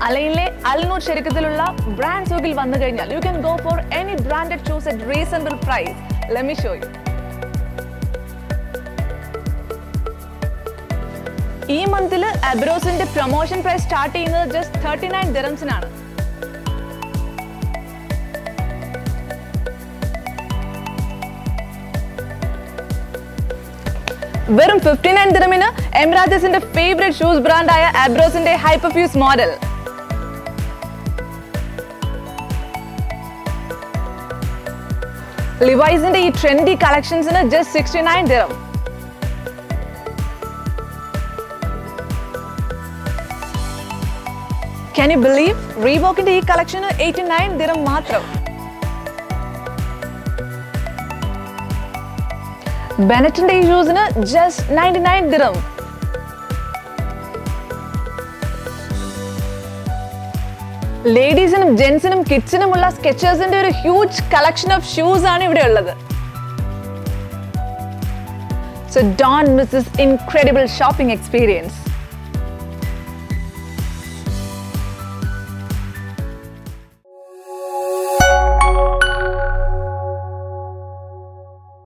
അലയിലെ Al Noor ശരിക്കത്തിലുള്ള brand സൂക്കിൽ വന്നു കഴിഞ്ഞാൽ you can go for any branded shoes at reasonable price let me show you ഈ മന്തിൽ അബ്രോസിന്റെ പ്രൊമോഷൻ പ്രൈസ് സ്റ്റാർട്ട് ചെയ്യുന്നത് ജസ്റ്റ് തേർട്ടി നയൻ ദിറംസിനാണ് വെറും ഫിഫ്റ്റി നയൻ ദിറമിന് എമിറാറ്റസിന്റെ ഫേവറേറ്റ് ഷൂസ് ബ്രാൻഡായ അബ്രോസിന്റെ ഹൈപ്പർഫ്യൂസ് മോഡൽ ലിവൈസിന്റെ ഈ ട്രെൻഡി കളക്ഷൻസിന് just sixty nine dirham can you believe റീബോക്കിന്റെ ഈ കളക്ഷന് എയ്റ്റി നയൻ ദിറം മാത്രം ബെനറ്റിന്റെ ഈ ഷൂസിന് ജസ്റ്റ് നയൻറ്റി നയൻ ദിറം ലേഡീസിനും ജെന്റ്സിനും കിഡ്സിനുമുള്ള സ്കെച്ചേഴ്സിന്റെ ഒരു ഹ്യൂജ് കളക്ഷൻ ഓഫ് ഷൂസ് ആണ് ഇവിടെ ഉള്ളത് so don't miss this incredible shopping experience